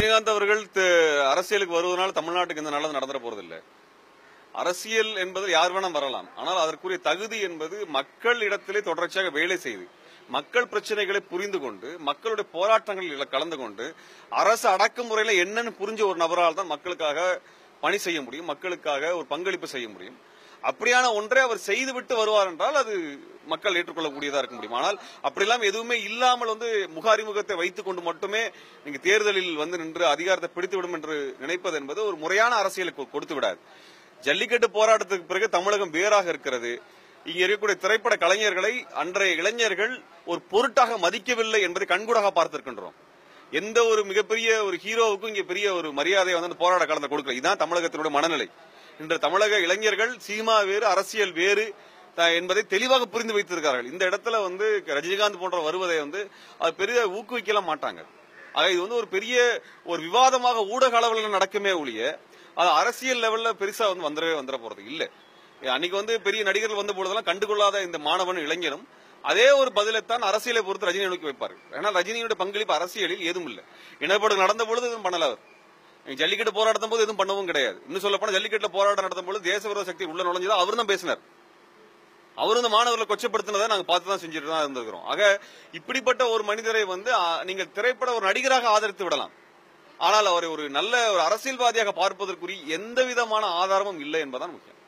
ரஜினிகாந்த் அவர்கள் த- அரசியலுக்கு வருவதனால தமிழ்நாட்டுக்கு எந்த நல்லது நடந்துட போறதில்லை அரசியல் என்பது யார் வேணா வரலாம் ஆனால் அதற்குரிய தகுதி என்பது மக்கள் இடத்திலே தொடர்ச்சியாக வேலை செய்து மக்கள் பிரச்சனைகளை புரிந்து கொண்டு மக்களுடைய போராட்டங்களில் கலந்து கொண்டு அரசு அடக்குமுறையில என்னன்னு புரிஞ்ச ஒரு நபரால் தான் மக்களுக்காக பணி செய்ய முடியும் மக்களுக்காக ஒரு பங்களிப்பு செய்ய முடியும் அப்படியான ஒன்றை அவர் செய்துவிட்டு வருவார் என்றால் அது மக்கள் ஏற்றுக்கொள்ளக்கூடியதா இருக்க முடியும் ஆனால் அப்படிலாம் எதுவுமே இல்லாமல் வந்து முக அறிமுகத்தை வைத்துக் கொண்டு மட்டுமே நீங்க தேர்தலில் வந்து நின்று அதிகாரத்தை பிடித்துவிடும் என்று நினைப்பது என்பது ஒரு முறையான அரசியலுக்கு கொடுத்து விடாது ஜல்லிக்கட்டு போராட்டத்துக்கு பிறகு தமிழகம் வேறாக இருக்கிறது இங்க இருக்கக்கூடிய திரைப்பட கலைஞர்களை அன்றைய இளைஞர்கள் ஒரு பொருட்டாக மதிக்கவில்லை என்பதை கண்கூடாக பார்த்திருக்கின்றோம் எந்த ஒரு மிகப்பெரிய ஒரு ஹீரோவுக்கும் இங்க பெரிய ஒரு மரியாதை வந்து அந்த போராட்ட காலத்தில் கொடுக்கல இதுதான் தமிழகத்தினுடைய மனநிலை இன்று தமிழக இளைஞர்கள் சினிமா வேறு அரசியல் வேறு த- என்பதை தெளிவாக புரிந்து வைத்திருக்கிறார்கள் இந்த இடத்துல வந்து ரஜினிகாந்த் போன்ற வருவதை வந்து அது பெரிய ஊக்குவிக்கலாம் மாட்டாங்க ஆக இது வந்து ஒரு பெரிய ஒரு விவாதமாக ஊடக அளவில் நடக்குமே ஒழிய அது அரசியல் லெவல்ல பெருசா வந்து வந்துடவே வந்துட போறது இல்ல அன்னைக்கு வந்து பெரிய நடிகர்கள் வந்த பொழுதெல்லாம் கண்டுகொள்ளாத இந்த மாணவன் இளைஞனும் அதே ஒரு பதிலைத்தான் அரசியலை பொறுத்து ரஜினி நோக்கி வைப்பார் ஏன்னா ரஜினியுடைய பங்களிப்பு அரசியலில் ஏதும் இல்லை இனப்படுகொலை நடந்த பொழுது எதுவும் பண்ணல அவர் ஜல்லிக்கட்டு போராட்டம் போது எதுவும் பண்ணவும் கிடையாது இன்னும் சொல்ல போனா ஜல்லிக்கட்டுல போராட்டம் நடத்தும் பொழுது தேச விரோத சக்தி உள்ள நுழைஞ்சதா அவர் தான் பேசினார் அவர் இந்த மாணவர்களை கொச்சப்படுத்தினதை நாங்க பார்த்து தான் செஞ்சுட்டு தான் இருந்திருக்கிறோம் ஆக இப்படிப்பட்ட ஒரு மனிதரை வந்து ஆ, நீங்கள் திரைப்பட ஒரு நடிகராக ஆதரித்து விடலாம் ஆனால் அவரை ஒரு நல்ல ஒரு அரசியல்வாதியாக பார்ப்பதற்குரிய எந்த விதமான ஆதாரமும் இல்லை என்பதுதான் முக்கியம்